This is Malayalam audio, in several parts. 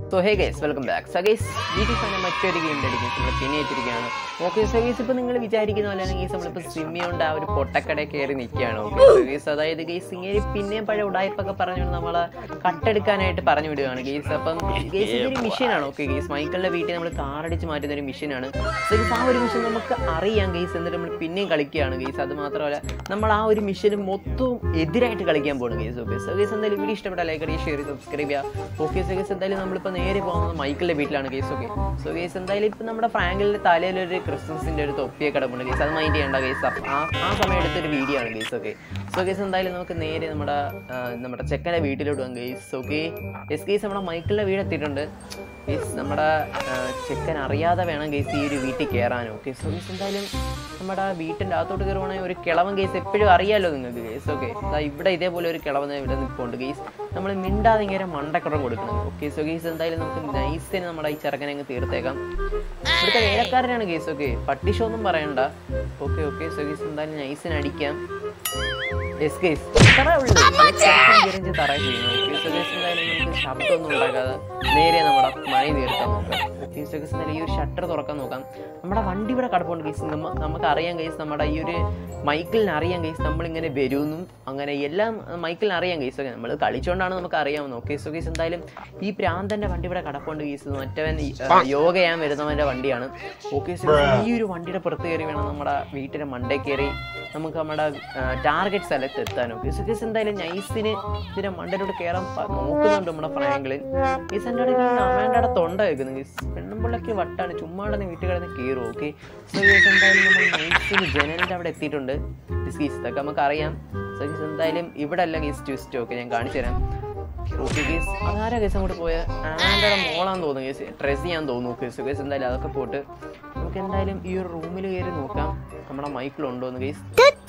So hey guys welcome back so guys വീട്ടിൽ തന്നെ മറ്റൊരു ഗെയിം അടിക്കും നമ്മൾ പിന്നെ എത്തിയിരിക്കുകയാണ് ഓക്കെ സോ ഗൈസ് ഇപ്പോൾ നിങ്ങൾ വിചാരിക്കുന്ന പോലെ തന്നെ ഗൈസ് നമ്മളിപ്പോൾ സ്വിമ്മി കൊണ്ട് ആ ഒരു പൊട്ടക്കട കയറി നിൽക്കുകയാണ് ഓക്കെ സോ ഗൈസ് അതായത് ഗൈസ് ഇങ്ങനെ പിന്നെയും പഴയ ഉടായ്പൊക്കെ പറഞ്ഞുകൊണ്ട് നമ്മൾ കട്ടെടുക്കാനായിട്ട് പറഞ്ഞു വിടുകയാണ് ഗൈസ് അപ്പം ഗൈസ് ഇതൊരു മിഷനാണ് ഓക്കെ ഗൈസ് മൈക്കിളിൻ്റെ വീട്ടിൽ നമ്മൾ കാറടിച്ച് മാറ്റുന്ന ഒരു മിഷനാണ് സോ ഗൈസ് ആ ഒരു മിഷൻ നമുക്ക് അറിയാം ഗൈസ് എന്നിട്ട് നമ്മൾ പിന്നെയും കളിക്കുകയാണ് ഗൈസ് അത് മാത്രമല്ല നമ്മൾ ആ ഒരു മിഷന് മൊത്തവും എതിരായിട്ട് കളിക്കാൻ പോകുന്നു ഗൈസ് ഓക്കെ സോ ഗൈസ് എന്തായാലും വീഡിയോ ഇഷ്ടപ്പെട്ട ലൈക്ക് അടിക്കുക ഷെയർ സബ്സ്ക്രൈബ് ചെയ്യുക ഓക്കെ സോ ഗൈസ് എന്തായാലും നമ്മളിപ്പോൾ നേരെ പോകുന്നത് മൈക്കിളിൻ്റെ വീട്ടിലാണ് ഗൈസ് ഓക്കെ സോ ഗൈസ് എന്തായാലും ഇപ്പം നമ്മുടെ ഫ്രാങ്കിളിൻ്റെ തലയിലൊരു ക്രിസ്മസിൻ്റെ ഒരു തൊപ്പിയൊക്കെ കിടപ്പുണ്ട് ഗൈസ് അത് മൈൻഡ് ചെയ്യേണ്ട ഗൈസ് ആ ആ സമയം എടുത്തൊരു വീഡിയോ ആണ് ഗൈസ് ഓക്കെ സോ ഗൈസ് എന്തായാലും നമുക്ക് നേരെ നമ്മുടെ ആ, നമ്മുടെ ചെക്കൻ്റെ വീട്ടിലോട്ട് പോകാം ഗൈസ് ഓക്കെ എസ് ഗൈസ് നമ്മുടെ മൈക്കിളിൻ്റെ വീട് എത്തിയിട്ടുണ്ട് ഗൈസ് നമ്മുടെ ആ, ചെക്കൻ അറിയാതെ വേണം ഗൈസ് ഈ ഒരു വീട്ടിൽ കയറാനും ഓക്കെ സോ ഗൈസ് എന്തായാലും നമ്മുടെ വീട്ടിൻ്റെ അകത്തോട്ട് കയറുവാണെങ്കിൽ ഒരു കിളവൻ കേസ് എപ്പോഴും അറിയാലോ നിങ്ങൾക്ക് കേസ് ഓക്കെ ഇവിടെ ഇതേപോലെ ഒരു കിളവൻ ഇവിടെ നിൽപ്പുണ്ട് കേസ് നമ്മൾ മിണ്ടാതെ ഇങ്ങനെ മണ്ടക്കുറം കൊടുക്കണം ഓക്കെ സോ കേസ് എന്തായാലും നമുക്ക് നൈസിന് നമ്മുടെ ഈ ചെറുക്കനെ അങ്ങ് തീർത്തേക്കാം ഇവിടുത്തെ വേലക്കാരനാണ് കേസ് ഓക്കെ പട്ടിഷോ ഒന്നും പറയണ്ട ഓക്കെ ഓക്കെ സോ കേസ് എന്തായാലും നൈസിന് അടിക്കാം യെസ് കേസ് തറ ഉള്ളു ചെറിയ തറ ചെയ്യുന്നു ഓക്കെ സോ കേസ് എന്തായാലും നമുക്ക് ശബ്ദമൊന്നും ഉണ്ടാക്കാതെ നേരെ നമ്മുടെ മണി തീർക്കാൻ നോക്കാം ഓക്കെ സോ കേസ് എന്തായാലും ഈ ഒരു ഷട്ടർ തുറക്കാൻ നോക്കാം നമ്മുടെ വണ്ടി ഇവിടെ കിടപ്പുണ്ട് കേസ് നമുക്ക് അറിയാം കേസ് നമ്മുടെ ഈ ഒരു മൈക്കിളിന് അറിയാം കേസ് നമ്മളിങ്ങനെ വരുമെന്നും അങ്ങനെ എല്ലാം മൈക്കിളിന് അറിയാം കേസ് ഓക്കെ നമ്മൾ കളിച്ചുകൊണ്ടാണ് നമുക്ക് അറിയാവുന്നത് ഓക്കെ സോ കേസ് എന്തായാലും ഈ പ്രാന്തൻ്റെ വണ്ടി ഇവിടെ കിടപ്പുണ്ട് കേസ് മറ്റവൻ ഈ, ആ, യോഗ ചെയ്യാൻ വരുന്നവൻ്റെ വണ്ടിയാണ് ഓക്കെ സോ ഈ ഒരു വണ്ടിയുടെ പുറത്ത് കയറി വേണം നമ്മുടെ വീട്ടിലെ മണ്ടേ കയറി നമുക്ക് നമ്മുടെ ടാർഗറ്റ് സ്ഥലത്ത് എത്താൻ ഓക്കെ സോ കേസ് എന്തായാലും നൈസിന് ഇതിൻ്റെ മണ്ടയിലോട്ട് കയറാൻ പ- നോക്കുന്നുണ്ട് നമ്മുടെ ഫ്രാങ്കളിൻ ഈ സെൻ്റെ അവൻ്റെ തൊണ്ട വെക്കുന്നു കേസ് പെണ്ണുമ്പിള്ളക്ക് വട്ടാണ് ചുമ്മാ കിടന്ന് വീട്ടിൽ കിടന്ന് കയറും ഓക്കെ സോ കേസ് എന്തായാലും നമ്മൾ നൈസിന് ജനലിൻ്റെ അവിടെ എത്തിയിട്ടുണ്ട് ഗീസ് ഇതൊക്കെ നമുക്ക് അറിയാം സോ ഗീസ് എന്തായാലും ഇവിടെ അല്ല ഗീസ് ട്വിസ്റ്റ് ഓക്കെ ഞാൻ കാണിച്ചു തരാം ഓക്കെ ഗീസ് അതാരാ കേസ് അങ്ങോട്ട് പോയ ആൻ്റെ മോളാന്ന് തോന്നുന്നു കേസ് ഡ്രസ് ചെയ്യാൻ തോന്നുന്നു കേസ് കേസ് എന്തായാലും അതൊക്കെ പോട്ട് നമുക്ക് എന്തായാലും ഈ ഒരു റൂമിൽ കയറി നോക്കാം നമ്മുടെ മൈക്കിളുണ്ടോ എന്ന് ഗീസ്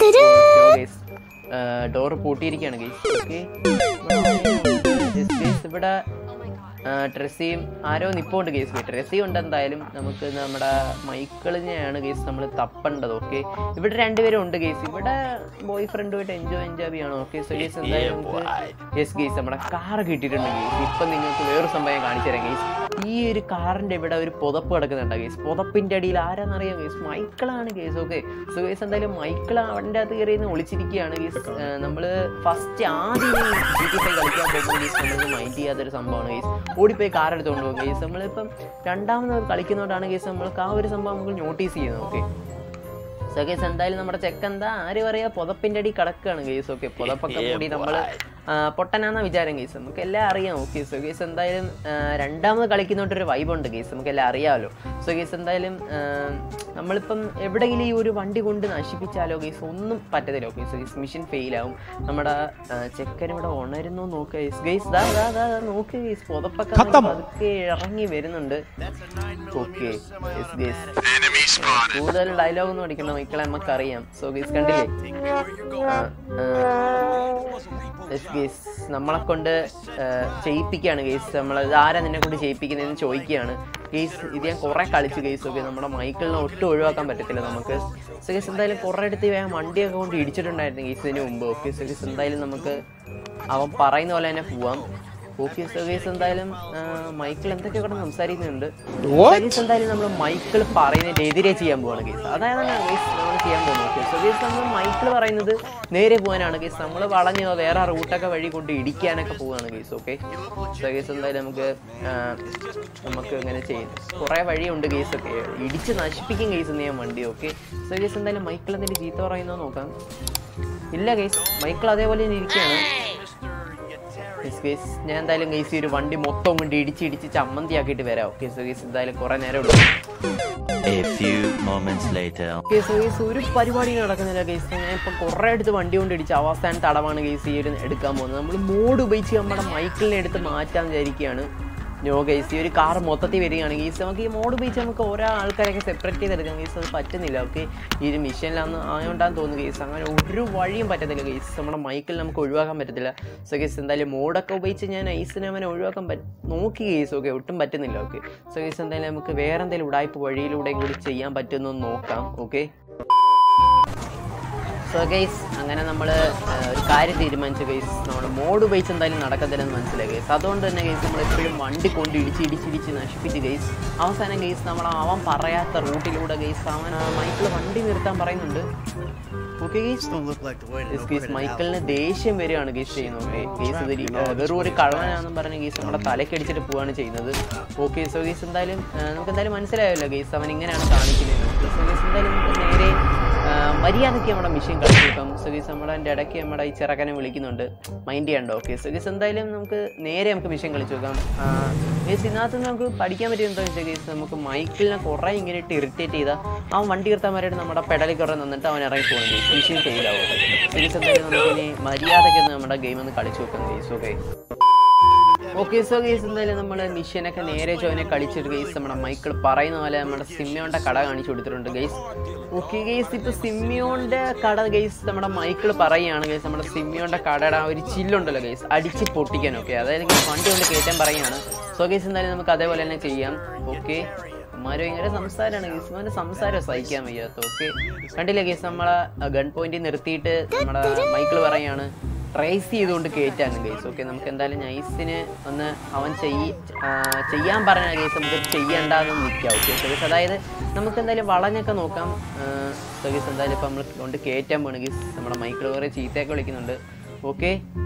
ഗീസ് ഡോർ പൂട്ടിയിരിക്കുകയാണ് ഗീസ് ഓക്കെ ഗീസ് ഇവിടെ ഡ്രസ്സിയും ആരോ നിപ്പോണ്ട് കേസ് ഡ്രസ്സി ഉണ്ട് എന്തായാലും നമുക്ക് നമ്മുടെ മൈക്കിളിനെയാണ് കേസ് നമ്മൾ തപ്പേണ്ടത് ഓക്കെ ഇവിടെ രണ്ടുപേരും ഉണ്ട് കേസ് ഇവിടെ ബോയ് ഫ്രണ്ടുമായിട്ട് എൻജോയ് എൻജോയ് ചെയ്യണം ഓക്കെ സോ കേസ് എന്തായാലും നമുക്ക് യെസ് കേസ് നമ്മുടെ കാർ കിട്ടിയിട്ടുണ്ട് കേസ് ഇപ്പം നിങ്ങൾക്ക് വേറൊരു സംഭവം കാണിച്ചു തരാം കേസ് ഈ ഒരു കാറിൻ്റെ ഇവിടെ ഒരു പുതപ്പ് കിടക്കുന്നുണ്ട് കേസ് പുതപ്പിൻ്റെ അടിയിൽ ആരാന്നറിയാം കേസ് മൈക്കിളാണ് കേസ് ഓക്കെ സോ കേസ് എന്തായാലും മൈക്കിൾ അവൻ്റെ അകത്ത് കയറി നിന്ന് ഒളിച്ചിരിക്കുകയാണ് കേസ് നമ്മൾ ഫസ്റ്റ് ആദ്യം ജി ടി ഫൈവ് കളിക്കാൻ പോകുമ്പോൾ കേസ് നമ്മൾ മൈൻഡ് ചെയ്യാത്തൊരു സംഭവമാണ് കേസ് ഓടിപ്പോയി കാർ എടുത്തുകൊണ്ട് പോകും കേസ് നമ്മളിപ്പം രണ്ടാമത് കളിക്കുന്നതുകൊണ്ടാണ് കേസ് നമ്മൾക്ക് ആ ഒരു സംഭവം നമുക്ക് നോട്ടീസ് ചെയ്യുന്നത് ഓക്കെ സോ കേസ് എന്തായാലും നമ്മുടെ ചെക്ക് എന്താ ആര് പറയാ പുതപ്പിന്റെ അടി കിടക്കുകയാണ് കേസ് ഓക്കെ പുതപ്പൊക്കെ കൂടി നമ്മൾ പൊട്ടനാന്ന വിചാരം കേസ് നമുക്ക് എല്ലാം അറിയാം ഓക്കെ സോ കേസ് എന്തായാലും ആ, രണ്ടാമത് കളിക്കുന്നോട്ടൊരു വൈബുണ്ട് കേസ് നമുക്ക് എല്ലാം അറിയാമല്ലോ സോ കേസ് എന്തായാലും ആ, നമ്മളിപ്പം എവിടെയെങ്കിലും ഈ ഒരു വണ്ടി കൊണ്ട് നശിപ്പിച്ചാലോ കേസ് ഒന്നും പറ്റത്തില്ല okay so guys mission fail ആവും നമ്മുടെ ചെക്കൻ ഇവിടെ ഉണരുന്നു നോക്കുക കേസ് ഗേസ് ദാ ദാ ദാ ദാ നോക്ക് കേസ് പുതപ്പൊക്കെ പതുക്കെ ഇറങ്ങി വരുന്നുണ്ട് ഓക്കെ യെസ് ഗേസ് കൂടുതൽ ഡയലോഗ് ഒന്നും അടിക്കണം മക്കളെ നമുക്കറിയാം സോ ഗീസ് കണ്ടില്ലേ ആ, ആ, yes, guys. നമ്മളെ കൊണ്ട് ആ, ചെയ്യിപ്പിക്കുകയാണ് ഗെയ്സ് നമ്മൾ ആരാ നിന്നെ കൊണ്ട് ചെയ്യിപ്പിക്കുന്നതെന്ന് ചോദിക്കുകയാണ് ഗെയ്സ് ഇത് ഞാൻ കുറേ കളിച്ചു ഗെയ്സ് ഓക്കെ നമ്മുടെ മൈക്കിളിനെ ഒട്ടും ഒഴിവാക്കാൻ പറ്റത്തില്ല നമുക്ക് സോ ഗെയ്സ് എന്തായാലും കുറേ അടുത്ത് വേഗം വണ്ടിയൊക്കെ കൊണ്ട് ഇടിച്ചിട്ടുണ്ടായിരുന്നു ഗെയ്സ് ഇതിന് മുമ്പ് ഓക്കെ സോ ഗെയ്സ് എന്തായാലും നമുക്ക് അവൻ പറയുന്ന പോലെ തന്നെ പോവാം ഓക്കെ സോ ഗെയ്സ് എന്തായാലും ആ, മൈക്കിൾ എന്തൊക്കെ ഇവിടെ സംസാരിക്കുന്നുണ്ട് ഗെയ്സ് എന്തായാലും നമ്മൾ മൈക്കിൾ പറയുന്നതിന്റെ എതിരെ ചെയ്യാൻ പോവാണ് ഗെയ്സ് അതായത് ഗെയ്സ് നമ്മൾ ചെയ്യാൻ പോകുന്നത് ഓക്കെ സോ ഗെയ്സ് നമ്മൾ മൈക്കിൾ പറയുന്നത് നേരെ പോകാനാണ് ഗെയ്സ് നമ്മൾ വളഞ്ഞ് വേറെ റൂട്ടൊക്കെ വഴി കൊണ്ട് ഇടിക്കാനൊക്കെ പോവാണ് ഗെയ്സ് ഓക്കെ സോ ഗെയ്സ് എന്തായാലും നമുക്ക് ആ, നമുക്ക് ഇങ്ങനെ ചെയ്യും കുറേ വഴിയുണ്ട് ഗെയ്സ് ഒക്കെ ഇടിച്ച് നശിപ്പിക്കും ഗെയ്സ് ഞാൻ വണ്ടി ഓക്കെ സോ ഗെയ്സ് എന്തായാലും മൈക്കിൾ എന്തെങ്കിലും ചീത്ത പറയുന്നോ നോക്കാം ഇല്ല ഗെയ്സ് മൈക്കിൾ അതേപോലെ തന്നെ ഇരിക്കുകയാണ് Yes, guys. ഞാൻ എന്തായാലും ഗൈസ് ഈ ഒരു വണ്ടി മൊത്തം കൊണ്ട് ഇടിച്ച് ഇടിച്ച് ചമ്മന്തി ആക്കിയിട്ട് വരാം ഓക്കെ സോ ഗൈസ് എന്തായാലും കുറെ നേരം എടുക്കും A few moments later. Okay so guys ഒരു പരിപാടി നടക്കുന്നില്ല ഗൈസ് ഞാൻ ഇപ്പം കുറേ അടുത്ത് വണ്ടി കൊണ്ട് ഇടിച്ച് അവസാനം തടവാണ് ഗൈസ് ഈ ഒരു എടുക്കാൻ പോകുന്നത് നമ്മൾ മോഡ് ഉപയോഗിച്ച് നമ്മുടെ മൈക്കിളിനെ എടുത്ത് മാറ്റാൻ വിചാരിക്കുകയാണ് നോ ഗൈസ് ഈ ഒരു കാർ മൊത്തത്തിൽ വരികയാണെങ്കിൽ ഗൈസ് നമുക്ക് ഈ മോഡ് ഉപയോഗിച്ച് നമുക്ക് ഓരോ ആൾക്കാരെയൊക്കെ സെപ്പറേറ്റ് ചെയ്തെടുക്കാം ഗൈസ് അത് പറ്റുന്നില്ല ഓക്കെ ഈ ഒരു മിഷനിലാന്ന് ആയതുകൊണ്ടാന്ന് തോന്നുന്നു ഗൈസ് അങ്ങനെ ഒരു വഴിയും പറ്റത്തില്ല ഗൈസ് നമ്മുടെ മൈക്കിൾ നമുക്ക് ഒഴിവാക്കാൻ പറ്റത്തില്ല സോ ഗൈസ് എന്തായാലും മോഡൊക്കെ ഉപയോഗിച്ച് ഞാൻ ഐസിനെ അവനെ ഒഴിവാക്കാൻ പറ്റ നോക്കി ഗൈസ് ഓക്കെ ഒട്ടും പറ്റുന്നില്ല ഓക്കെ സോ ഗൈസ് എന്തായാലും നമുക്ക് വേറെ എന്തെങ്കിലും ഉടായ്പ വഴിയിലൂടെയും കൂടി ചെയ്യാൻ പറ്റുമെന്ന് നോക്കാം ഓക്കെ സോ ഗൈസ് അങ്ങനെ നമ്മൾ ഒരു കാര്യം തീരുമാനിച്ചു ഗൈസ് നമ്മൾ മോഡ് ബൈസ് എന്തായാലും നടക്കത്തില്ലെന്ന് മനസ്സിലായി ഗൈസ് അതുകൊണ്ട് തന്നെ ഗൈസ് നമ്മൾ എപ്പോഴും വണ്ടി കൊണ്ട് ഇടിച്ച് ഇടിച്ചിടിച്ച് നശിപ്പിച്ച് ഗൈസ് അവസാനം ഗൈസ് നമ്മൾ അവൻ പറയാത്ത റൂട്ടിലൂടെ ഗൈസ് അവൻ മൈക്കിൾ വണ്ടി നിർത്താൻ പറയുന്നുണ്ട് okay guys Don't look like the way to guys know guys where to മൈക്കിളിന് ദേഷ്യം വരികയാണ് ഗീസ് ചെയ്യുന്നത് ഗീസ് ഇതിൽ വെറും ഒരു കള്ളനാണെന്നും പറഞ്ഞ് ഗീസ് നമ്മുടെ തലക്കടിച്ചിട്ട് പോവാണ് ചെയ്യുന്നത് ഓക്കെ സോ ഗീസ് എന്തായാലും ആ, നമുക്ക് എന്തായാലും മനസ്സിലായല്ലോ ഗീസ് അവൻ ഇങ്ങനെയാണ് കാണിക്കുന്നത് സോ ഗീസ് എന്തായാലും നമുക്ക് നേരെ ആ, മര്യാദയ്ക്ക് നമ്മുടെ മിഷൻ കളിച്ചു കിട്ടും സോ ഗീസ് നമ്മുടെ അതിൻ്റെ ഇടയ്ക്ക് നമ്മുടെ ഈ ചെറുക്കനെ വിളിക്കുന്നുണ്ട് മൈൻഡ് ചെയ്യണ്ട ഓക്കെ സോ ഗീസ് എന്തായാലും നമുക്ക് നേരെ നമുക്ക് മിഷൻ കളിച്ചു നോക്കാം ഗീസ് ഇതിനകത്ത് നിന്ന് നമുക്ക് പഠിക്കാൻ പറ്റിയത് എന്താ വെച്ചാൽ ഗീസ് നമുക്ക് മൈക്കിളിനെ കുറേ ഇങ്ങനെ ഇട്ട് ഇറിറ്റേറ്റ് ചെയ്താൽ അവൻ വണ്ടി നിർത്താൻ വരെയായിട്ട് നമ്മുടെ പെടലിൽ കുറേ നിന്നിട്ട് അവൻ ഇറങ്ങി പോകുന്നു ഗീസ് മിഷൻ ഫെയിലാവും ഗീസ് എന്തായാലും നമുക്ക് ഇനി മര്യാദയ്ക്ക് ഒന്ന് നമ്മുടെ ഗെയിം ഒന്ന് കളിച്ചു നോക്കാം guys okay okay so guys എന്തായാലും നമ്മൾ മിഷനൊക്കെ നേരെ ചോനെ കളിച്ചിട്ട് ഗേസ് നമ്മുടെ മൈക്കിൾ പറയുന്ന പോലെ നമ്മുടെ സിമ്മിയോന്റെ കട കാണിച്ചു കൊടുത്തിട്ടുണ്ട് ഗേസ് ഓക്കെ ഗേസ് ഇപ്പൊ സിമ്മിയോന്റെ കട ഗേസ് നമ്മുടെ മൈക്കിൾ പറയുകയാണ് ഗേസ് നമ്മുടെ സിമ്മിയോന്റെ കടയുടെ ആ ഒരു ചില്ലുണ്ടല്ലോ ഗേസ് അടിച്ച് പൊട്ടിക്കാൻ ഓക്കെ അതായത് ഗേസ് വണ്ടി കൊണ്ട് കയറ്റാൻ പറയുകയാണ് സോ ഗേസ് എന്തായാലും നമുക്ക് അതേപോലെ തന്നെ ചെയ്യാം ഓക്കെ അമ്മാരും ഭയങ്കര സംസാരമാണ് ഗീസ്മാന്റെ സംസാരം സഹിക്കാൻ വയ്യാത്ത ഓക്കെ കണ്ടില്ലേ ഗീസ് നമ്മളെ ഗൺ പോയിന്റ് നിർത്തിയിട്ട് നമ്മുടെ മൈക്കിൾ പറയാണ് ട്രേസ് ചെയ്തുകൊണ്ട് കയറ്റാണ് ഗൈസ് ഓക്കെ നമുക്ക് എന്തായാലും നൈസിന് ഒന്ന് അവൻ ചെയ്യ ആ, ചെയ്യാൻ പറഞ്ഞ ഗൈസ് നമുക്ക് ചെയ്യണ്ടെന്ന് നിൽക്കാം ഓക്കെ ഗൈസ് അതായത് നമുക്ക് എന്തായാലും വളഞ്ഞൊക്കെ നോക്കാം സോ ഗൈസ് എന്തായാലും ഇപ്പം നമ്മൾ കൊണ്ട് കയറ്റാൻ പോണ് ഗീസ് നമ്മുടെ മൈക്കിൾ കുറേ ചീത്തയൊക്കെ വിളിക്കുന്നുണ്ട് ഓക്കെ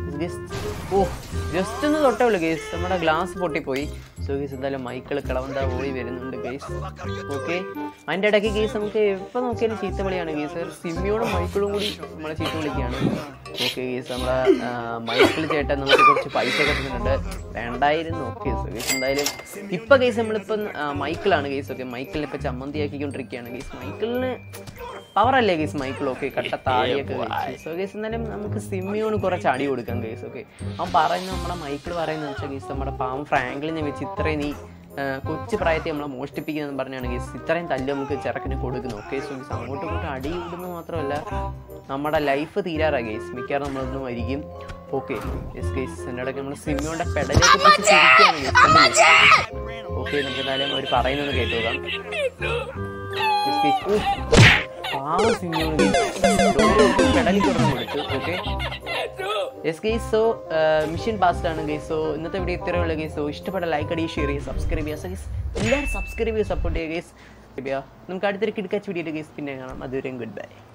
ഓ ജസ്റ്റ് ഒന്ന് തൊട്ടേ ഉള്ളൂ ഗേസ് നമ്മുടെ ഗ്ലാസ് പൊട്ടിപ്പോയി സോ ഗേസ് എന്തായാലും മൈക്കിൾ കിളവന്താ പോയി വരുന്നുണ്ട് ഗേസ് ഓക്കെ അതിൻ്റെ ഇടയ്ക്ക് ഗേസ് നമുക്ക് എപ്പോൾ നോക്കിയാലും ചീത്ത വിളിയാണ് ഗേസ് സിമ്മിയോടും മൈക്കിളും കൂടി നമ്മളെ ചീത്ത വിളിക്കുകയാണ് ഓക്കെ ഗേസ് നമ്മളെ ആ, മൈക്കിൾ ചേട്ടൻ നമുക്ക് കുറച്ച് പൈസ ഒക്കെ തന്നിട്ടുണ്ട് വേണ്ടായിരുന്നു ഓക്കെ സോ ഗേസ് എന്തായാലും ഇപ്പം ഗേസ് നമ്മളിപ്പം ആ, മൈക്കിളാണ് ഗേസ് ഓക്കെ മൈക്കിളിനെ ഇപ്പം ചമ്മന്തി ആക്കിക്കൊണ്ടിരിക്കുകയാണ് ഗേസ് മൈക്കിളിന് പവർ അല്ലേ ഗേസ് മൈക്കിൾ ഓക്കെ കട്ട താടിയൊക്കെ സോ ഗേസ് എന്നാലും നമുക്ക് സിമ്മിയോണ് കുറച്ച് അടി കൊടുക്കാം ഗേസ് ഓക്കെ അവൻ പറയുന്ന നമ്മുടെ മൈക്കിൾ പറയുന്നത് വെച്ചാൽ ഗേസ് നമ്മുടെ പാവം ഫ്രാങ്ക്ലിനെ വെച്ച് ഇത്രയും നീ ആ, കൊച്ചു പ്രായത്തിൽ നമ്മളെ മോഷ്ടിപ്പിക്കുന്നതെന്ന് പറഞ്ഞാണ് ഗേസ് ഇത്രയും തല്ല് നമുക്ക് ചെറുക്കിന് കൊടുക്കുന്നു ഓക്കെ സോ ഗേസ് അങ്ങോട്ടും ഇങ്ങോട്ടും അടി കൂടുന്നത് മാത്രമല്ല നമ്മുടെ ലൈഫ് തീരാറാ ഗേസ് മിക്കവാറും നമ്മളൊന്ന് മരിക്കും ഓക്കെ യെസ് ഗേസ് എൻ്റെ ഇടയ്ക്ക് നമ്മൾ സിമ്മിയോടെ പെടലേക്ക് പിടിച്ച് ചിരിക്കുകയാണ് ഓക്കെ നമുക്ക് എന്തായാലും അവർ പറയുന്നത് കേട്ടു നോക്കാം Yes, guys. ഉഫ്. പാവം സിംഗിനോട് പെടലി തുറന്നു കൊടുത്തു okay yes guys so mission passed ആണ് ഗൈസ് സോ ഇന്നത്തെ വീഡിയോ ഇത്രയേ ഉള്ളൂ ഗൈസ് സോ ഇഷ്ടപ്പെട്ട ലൈക്ക് അടി ഷെയർ ചെയ്യുക സബ്സ്ക്രൈബ് ചെയ്യുക സോ ഗൈസ് എല്ലാവരും സബ്സ്ക്രൈബ് ചെയ്യുക സപ്പോർട്ട് ചെയ്യുക ഗൈസ് നമുക്ക് അടുത്തൊരു കിടക്കാച്ച് വീഡിയോ ഗൈസ് പിന്നെ കാണാം അതുവരെയും ഗുഡ് ബൈ